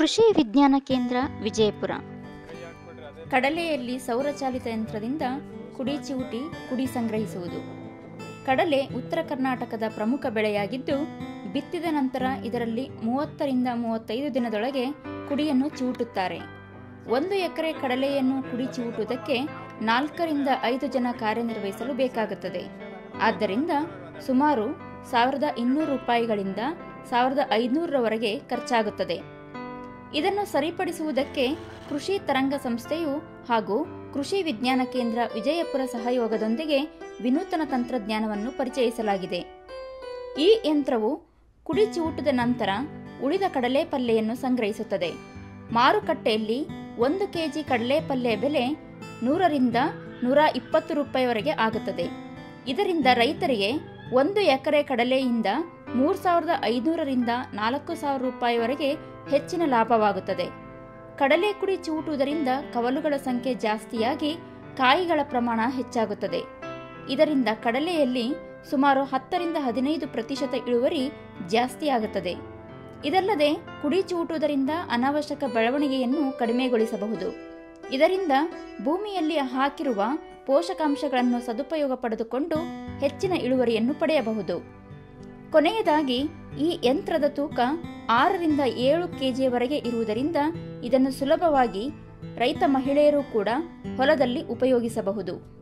ಕೃಷಿ ವಿಜ್ಞಾನ ಕೇಂದ್ರ ವಿಜಯಪುರ ಕಡಲೆಯಲ್ಲಿ ಸೌರಚಾಲಿತ ಯಂತ್ರದಿಂದ ಕುಡಿ ಚಿವುಟಿ ಕುಡಿ ಸಂಗ್ರಹಿಸುವುದು ಕಡಲೆ ಉತ್ತರ ಕರ್ನಾಟಕದ ಪ್ರಮುಖ ಬೆಳೆಯಾಗಿದ್ದು ಬಿತ್ತಿದ ನಂತರ ಇದರಲ್ಲಿ ಮೂವತ್ತರಿಂದ ಮೂವತ್ತೈದು ದಿನದೊಳಗೆ ಕುಡಿಯನ್ನು ಚಿವುಟುತ್ತಾರೆ ಒಂದು ಎಕರೆ ಕಡಲೆಯನ್ನು ಕುಡಿ ಚಿವುಟುವುದಕ್ಕೆ ನಾಲ್ಕರಿಂದ ಐದು ಜನ ಕಾರ್ಯನಿರ್ವಹಿಸಲು ಬೇಕಾಗುತ್ತದೆ ಆದ್ದರಿಂದ ಸುಮಾರು ಸಾವಿರದ ಇನ್ನೂರು ರೂಪಾಯಿಗಳಿಂದ ಸಾವಿರದ ಐದುನೂರರವರೆಗೆ ಖರ್ಚಾಗುತ್ತದೆ ಇದನ್ನು ಸರಿಪಡಿಸುವುದಕ್ಕೆ ಕೃಷಿ ತರಂಗ ಸಂಸ್ಥೆಯು ಹಾಗೂ ಕೃಷಿ ವಿಜ್ಞಾನ ಕೇಂದ್ರ ವಿಜಯಪುರ ಸಹಯೋಗದೊಂದಿಗೆ ವಿನೂತನ ತಂತ್ರಜ್ಞಾನವನ್ನು ಪರಿಚಯಿಸಲಾಗಿದೆ ಈ ಯಂತ್ರವು ಕುಡಿ ಚಿವುಟದ ನಂತರ ಉಳಿದ ಕಡಲೆ ಪಲ್ಲೆಯನ್ನು ಸಂಗ್ರಹಿಸುತ್ತದೆ ಮಾರುಕಟ್ಟೆಯಲ್ಲಿ ಒಂದು ಕೆಜಿ ಕಡಲೆ ಪಲ್ಯ ಬೆಲೆ ನೂರರಿಂದ ನೂರ ಇಪ್ಪತ್ತು ರೂಪಾಯಿವರೆಗೆ ಆಗುತ್ತದೆ ಇದರಿಂದ ರೈತರಿಗೆ ಒಂದು ಎಕರೆ ಕಡಲೆಯಿಂದ ಮೂರು ಸಾವಿರದ ಐನೂರರಿಂದ ನಾಲ್ಕು ಸಾವಿರ ರೂಪಾಯಿವರೆಗೆ ಹೆಚ್ಚಿನ ಲಾಭವಾಗುತ್ತದೆ ಕಡಲೆ ಕುಡಿ ಚಿವುಟುವುದರಿಂದ ಕವಲುಗಳ ಸಂಖ್ಯೆ ಜಾಸ್ತಿಯಾಗಿ ಕಾಯಿಗಳ ಪ್ರಮಾಣ ಹೆಚ್ಚಾಗುತ್ತದೆ ಇದರಿಂದ ಕಡಲೆಯಲ್ಲಿ ಸುಮಾರು ಹತ್ತರಿಂದ ಹದಿನೈದು ಪ್ರತಿಶತ ಇಳುವರಿ ಜಾಸ್ತಿಯಾಗುತ್ತದೆ ಇದಲ್ಲದೆ ಕುಡಿ ಚಿವುಟುವುದರಿಂದ ಅನಾವಶ್ಯಕ ಬೆಳವಣಿಗೆಯನ್ನು ಕಡಿಮೆಗೊಳಿಸಬಹುದು ಇದರಿಂದ ಭೂಮಿಯಲ್ಲಿ ಹಾಕಿರುವ ಪೋಷಕಾಂಶಗಳನ್ನು ಸದುಪಯೋಗ ಪಡೆದುಕೊಂಡು ಹೆಚ್ಚಿನ ಇಳುವರಿಯನ್ನು ಪಡೆಯಬಹುದು ಕೊನೆಯದಾಗಿ ಈ ಯಂತ್ರದ ತೂಕ ಆರರಿಂದ ಏಳು ಕೆಜಿಯವರೆಗೆ ಇರುವುದರಿಂದ ಇದನ್ನು ಸುಲಭವಾಗಿ ರೈತ ಮಹಿಳೆಯರು ಕೂಡ ಹೊಲದಲ್ಲಿ ಉಪಯೋಗಿಸಬಹುದು